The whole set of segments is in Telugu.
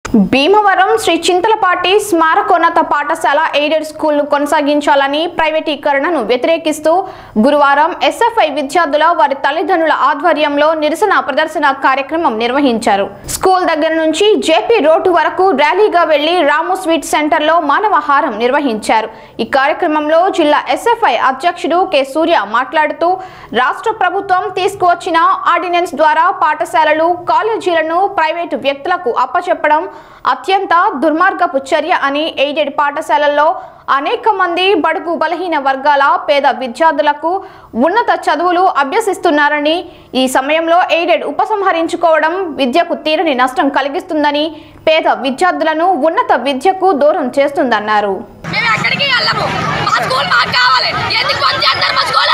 భీమవరం శ్రీ చింతలపాటి స్మారకోన్నత పాఠశాల ఎయిడెడ్ స్కూల్ను కొనసాగించాలని ప్రైవేటీకరణను వ్యతిరేకిస్తూ గురువారం ఎస్ఎఫ్ఐ విద్యార్థుల వారి తల్లిదండ్రుల ఆధ్వర్యంలో నిరసన ప్రదర్శన కార్యక్రమం నిర్వహించారు స్కూల్ దగ్గర నుంచి జేపీ రోడ్డు వరకు ర్యాలీగా వెళ్లి రాము స్వీట్ సెంటర్లో మానవహారం నిర్వహించారు ఈ కార్యక్రమంలో జిల్లా ఎస్ఎఫ్ఐ అధ్యక్షుడు కె సూర్య మాట్లాడుతూ రాష్ట్ర ప్రభుత్వం తీసుకువచ్చిన ఆర్డినెన్స్ ద్వారా పాఠశాలలు కాలేజీలను ప్రైవేటు వ్యక్తులకు అప్పచెప్పడం అత్యంత దుర్మార్గపు చర్య అని ఎయిడెడ్ పాఠశాలల్లో అనేక మంది బడుగు బలహీన వర్గాల పేద విద్యార్థులకు ఉన్నత చదువులు అభ్యసిస్తున్నారని ఈ సమయంలో ఎయిడెడ్ ఉపసంహరించుకోవడం విద్యకు తీరని నష్టం కలిగిస్తుందని పేద విద్యార్థులను ఉన్నత విద్యకు దూరం చేస్తుందన్నారు మేము ఎక్కడికి వెళ్ళము మా స్కూల్ మాకు కావాలి ఎందుకు బంద్ చేస్తారు మా స్కూల్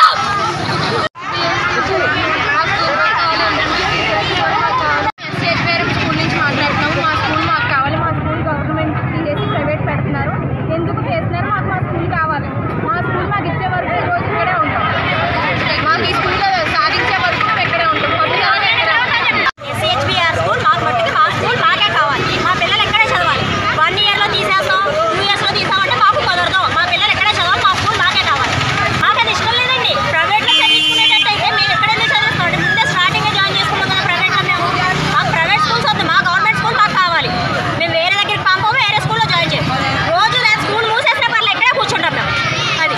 స్కూల్ నుంచి మాట్లాడుతున్నాము మా స్కూల్ మాకు కావాలి మా స్కూల్ గవర్నమెంట్ తీసేసి ప్రైవేట్ పెడుతున్నారు ఎందుకు చేస్తున్నారు మాకు మా స్కూల్ కావాలి మా స్కూల్ మాకు ఇచ్చే వరకు ఈ రోజు ఇక్కడే ఉంటాం మాకు ఈ స్కూల్లో సాధించే వరకు మేము ఇక్కడే ఉంటాం పబ్లిక్ అనేది ఇక్కడే ఉంటాం. ఎస్హెచ్బిఆర్ స్కూల్ మాకు మట్టుకు మా స్కూల్ మాకే కావాలి మా పిల్లలు ఎక్కడే చదవాలి వన్ ఇయర్లో తీసేస్తాం టూ ఇయర్స్లో తీసామంటే మాకు కుదరదు మా పిల్లలు ఎక్కడే చదవాలి మా స్కూల్ మాకే కావాలి మాకు అది ఇష్టం లేదండి ప్రైవేట్లో చదివించుకునేటట్టయితే మేము ఎక్కడైనా చదివిస్తామండి ముందే స్టార్టింగే జాయిన్ చేసుకున్నాం కదా ప్రైవేట్లో మేము మాకు ప్రైవేట్ స్కూల్స్ వద్దు మా గవర్నమెంట్ స్కూల్ మాకు కావాలి మేము వేరే దగ్గరికి పంపము వేరే స్కూల్లో జాయిన్ చేయం రోజు లేదు స్కూల్ మూసేసిన పర్లేదు ఇక్కడే కూర్చుంటాం మేము అది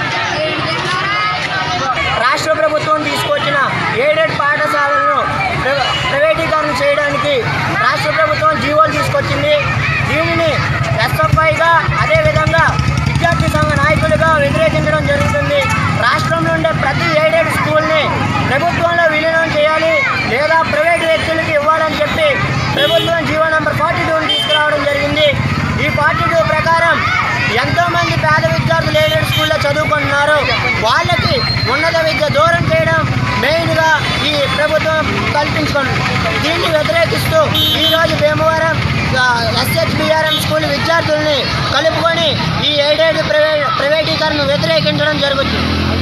రాష్ట్ర ప్రభుత్వం తీసుకొచ్చిన ఎయిడెడ్ పాఠశాలను ప్ర- ప్రైవేటీకరణ చేయడానికి రాష్ట్ర ప్రభుత్వం జీవోలు తీసుకొచ్చింది దీనిని ఎస్ఎఫ్ఐగా అదేవిధంగా విద్యార్థి సంఘ నాయకులుగా వ్యతిరేకించడం జరుగుతుంది రాష్ట్రంలో ఉండే ప్రతి ఎయిడెడ్ స్కూల్ని ప్రభుత్వంలో విలీనం చేయాలి లేదా ప్రైవేట్ వ్యక్తులకి ఇవ్వాలని చెప్పి ప్రభుత్వం జీవో నెంబర్ ఫార్టీ టూని తీసుకురావడం జరిగింది ఈ ఫార్టీ టూ ప్రకారం ఎంతో మంది పేద విద్యార్థులు ఎయిడెడ్ స్కూల్లో చదువుకుంటున్నారు వాళ్ళకి ఉన్నత విద్య దూరం చేయడం మెయిన్గా ఈ ప్రభుత్వం కల్పించుకుంది దీన్ని వ్యతిరేకిస్తూ ఈరోజు భీమవరం ఎస్హెచ్బిఆర్ఎం స్కూల్ విద్యార్థుల్ని కలుపుకొని ఈ ఎయిడెడ్ ప్రైవే ప్రైవేటీకరణను వ్యతిరేకించడం జరుగుతుంది